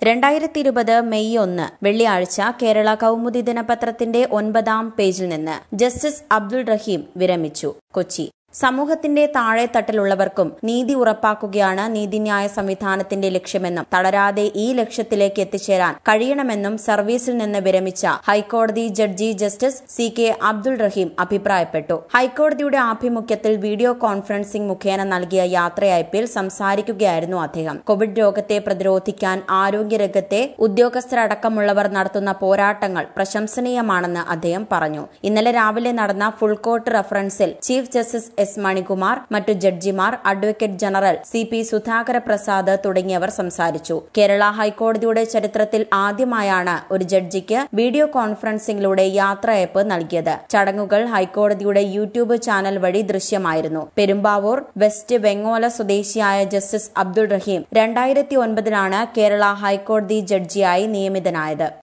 രണ്ടായിരത്തി ഇരുപത് മെയ് ഒന്ന് വെള്ളിയാഴ്ച കേരള കൗമുദി ദിനപത്രത്തിന്റെ ഒൻപതാം പേജിൽ നിന്ന് ജസ്റ്റിസ് അബ്ദുൾ റഹീം വിരമിച്ചു കൊച്ചി സമൂഹത്തിന്റെ താഴെത്തട്ടിലുള്ളവർക്കും നീതി ഉറപ്പാക്കുകയാണ് നീതിന്യായ സംവിധാനത്തിന്റെ ലക്ഷ്യമെന്നും തളരാതെ ഈ ലക്ഷ്യത്തിലേക്ക് എത്തിച്ചേരാൻ കഴിയണമെന്നും സർവീസിൽ നിന്ന് വിരമിച്ച ഹൈക്കോടതി judge justice C K Abdul Rahim അഭിപ്രായപ്പെട്ടു ഹൈക്കോടതിയുടെ ആഭിമുഖ്യത്തിൽ വീഡിയോ കോൺഫറൻസിംഗ് മുഖേന നൽകിയ യാത്രയയപ്പിൽ സംസാരിക്കുകയായിരുന്നു അദ്ദേഹം കോവിഡ് രോഗത്തെ പ്രതിരോധിക്കാൻ ആരോഗ്യരംഗത്തെ ഉദ്യോഗസ്ഥരടക്കമുള്ളവർ നടത്തുന്ന പോരാട്ടങ്ങൾ പ്രശംസനീയമാണെന്ന് അദ്ദേഹം പറഞ്ഞു ഇന്നലെ രാവിലെ നടന്ന ഫുൾ കോർട്ട് റഫറൻസിൽ ചീഫ് ജസ്റ്റിസ് എസ് മണികുമാർ മറ്റു ജഡ്ജിമാർ advocate general C P Sudhakara Prasad തുടങ്ങിയവർ സംസാരിച്ചു കേരള ഹൈക്കോടതിയുടെ ചരിത്രത്തിൽ ആദ്യമായാണ് ഒരു ജഡ്ജിക്ക് വീഡിയോ കോൺഫറൻസിംഗിലൂടെ യാത്രയയപ്പ് നൽകിയത് ചടങ്ങുകൾ ഹൈക്കോടതിയുടെ യൂട്യൂബ് ചാനൽ വഴി ദൃശ്യമായിരുന്നു പെരുമ്പാവൂർ വെസ്റ്റ് വെങ്ങോല സ്വദേശിയായ ജസ്റ്റിസ് അബ്ദുൾ റഹീം രണ്ടായിരത്തി ഒൻപതിലാണ് കേരള ഹൈക്കോടതി ജഡ്ജിയായി നിയമിതനായത്